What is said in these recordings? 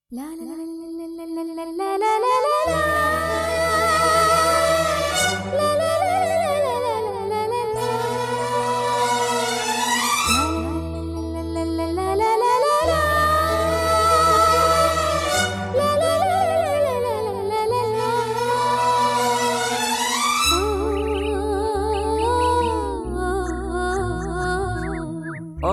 ಓ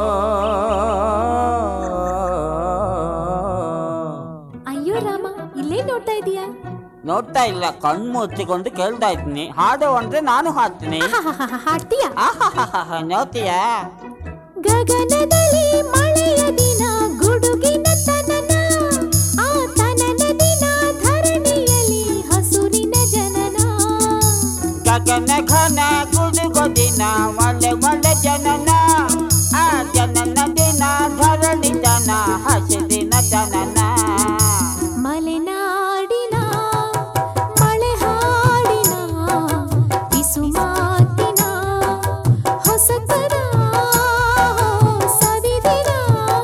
ಅಯ್ಯೋ ರಾಮ ಇಲ್ಲೇ ನೋಡ್ತಾ ಇದೀಯಾ ನೋಡ್ತಾ ಇಲ್ಲ ಕಣ್ಣು ಮುಚ್ಚಿಕೊಂಡು ಕೇಳ್ತಾ ಇದ್ದೀನಿ ಹಾಡು ಅಂದ್ರೆ ನಾನು ಹಾಡ್ತೀನಿ ಆಹಾಹಾಹಾ, ಹಾಡ್ತೀಯಾ ಆಹಾಹಾಹಾ, ನೋಡ್ತೀಯಾ ಗಗನದಲ್ಲಿ ಮಳೆಯ ದಿನ ಗುಡುಗಿನ ತನನ ಆ ತನನ ದಿನ ಧರಣಿಯಲ್ಲಿ ಹಸುರಿನ ಜನನ ಗಗನ ಘನ ಗುಡುಗು ದಿನ ಒಳ್ಳೆ ಒಳ್ಳೆ ಜನನ ಆ ಜನನ ದಿನ ಧರಣಿ ಜನ ಹಸಿರಿನ ಜನನ ಮಲೆನಾಡಿನ ಮಳೆ ಹಾಡಿನ ಬಿಸು ಮಾತಿನ ಹೊಸತನ ಸವಿದಿನ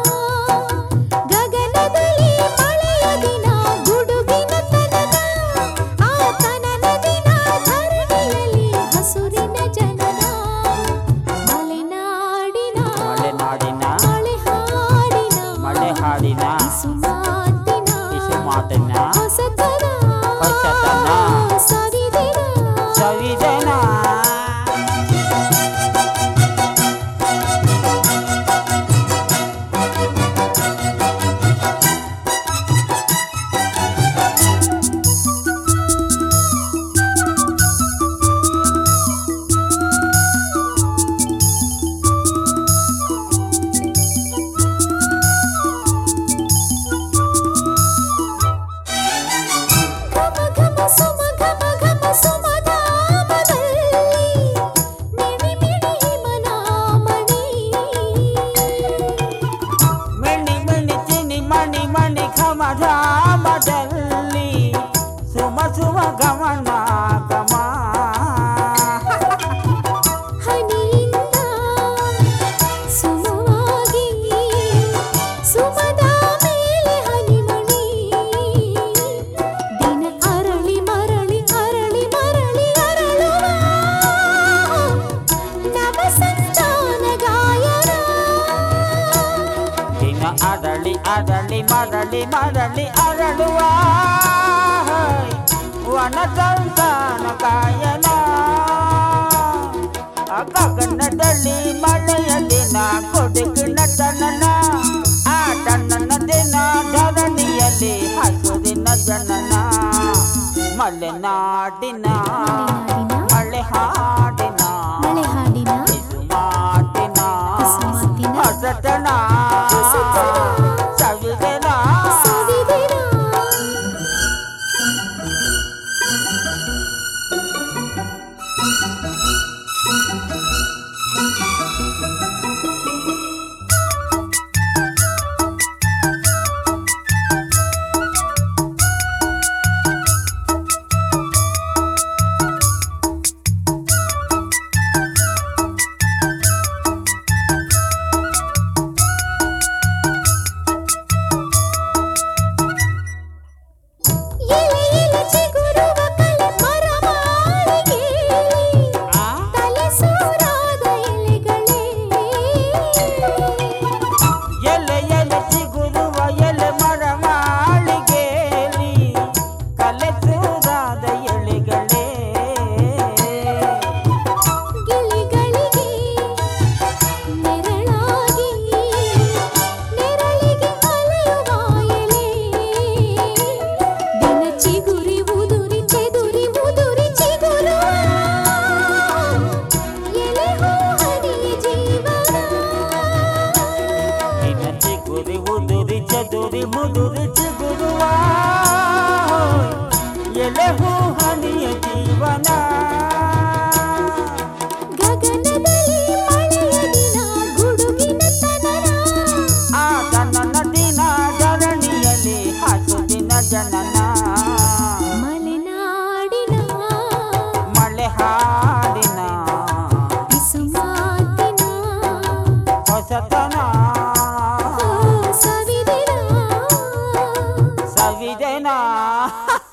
ಗಗನದಲ್ಲಿ ಮಳೆಯ ದಿನ ಗುಡುಗಿನ ತನನ ಆ ತನನ ದಿನ ಧರಣಿಯಲ್ಲಿ ಹಸುರಿನ ಜನನ ಮಲೆನಾಡಿನ ಮಲೆನಾಡಿನ ಮಳೆ ಹಾಡಿನ ಮಳೆ ಹಾಡಿನ ಬಿಸು ಮಾತಿನ ಬಿಸು ಮಾತಿನ ಹೊಸತನ ಹೊಸತನ ಸವಿದಿನ ಸವಿದನ ಘಮ ಘಮ ಸುಮ ಘಮ ಘಮ ಸುಮಧಾಮದಲ್ಲಿ ಮಿಣಿ ಮಿಣಿ ಹಿಮನಾಮಣಿ ಮಿಣಿ ಮಿಣಿ ಚಿನಿ ಮಣಿ ಮಣಿ ಘಮ ಧಾಮದಲ್ಲಿ ಸುಮ ಸುಮ ಗಮನ ಗಮ ಹನಿಯಿಂದ ಸುಮವಾಗಿ ಸುಮದ ಮೇಲೆ ಹನಿಮಣಿ ದಿನ ಅರಳಿ ಮರಳಿ ಅರಳಿ ಮರಳಿ ಅರಳುವ ನವ ಸಂತಾನ ಗಾಯನ ದಿನ ಅರಳಿ ಅರಳಿ ಮರಳಿ ಮರಳಿ ಅರಳುವ ವನ ಸಂತಾನ ಕಾಯನ ಆ ಗಗನದಲ್ಲಿ ಮಳೆಯ ದಿನ ಕೊಡುಗಿನ ತನನ ಆ ತನ್ನನ ದಿನ ಧರಣಿಯಲ್ಲಿ ಹಸುರಿನ ಜನನ ಮಲೆನಾಡಿನ ಮಳೆ ಹಾಡಿನ ಮಳೆ ಹಾಡಿನ ಬಿಸು ಮಾತಿನ ಬಿಸುಮಾತಿನ ಹೊಸತನ ಹೊಸತನ ಸವಿದನ ಸವಿದಿನ ಎಲೆ ಎಲೆ ಚಿಗುರುವ ಕಲೆ ಮರ ಮಾಳಿಗೆಯಲ್ಲಿ ಆ? ತಲೆ ಸೂರಾದ ಎಲೆಗಳೇ ಎಲೆ ಎಲೆ ಚಿಗುರುವ ಎಲೆ ಮರ ಮಾಳಿಗೆಯಲ್ಲಿ ಕಲೆಸೂರಾದ ಎಲೆಗಳೇ ಗಿಳಿಗಳಿಗೆ ನೆರಳಾಗಿ ನೆರಳಿಗೆ ಅಲೆಯುವ ಎಲೆ ದಿನ ಚಿಗುರಿ ಉದುರಿ ಚೆದುರಿ ಉದುರಿ ಚಿಗುರುವ ಎಲೆ ಹೂ ಹನಿಯ ಜೀವನ ನಿನ್ನ ಚಿಗುರಿ ಉದುರಿ ಚದುರಿ ಮುದುರಿ ಚಿಗುರುವ ಎಲೆ ಹೂ ಹನಿಯ ಜೀವನ ಗಗನದಲ್ಲಿ ಮಳೆಯ ದಿನ ಗುಡುಗಿನ ತನನ ಆ ತನ್ನ ದಿನ ಧರಣಿಯಲ್ಲಿ ಹಸುದಿನ ಜನನ ಮಲೆನಾಡಿನ ಮಳೆ ಹಾಡಿನ ಬಿಸು ಮಾತಿನ ಹೊಸತನ ಸವಿದಿನ ಆ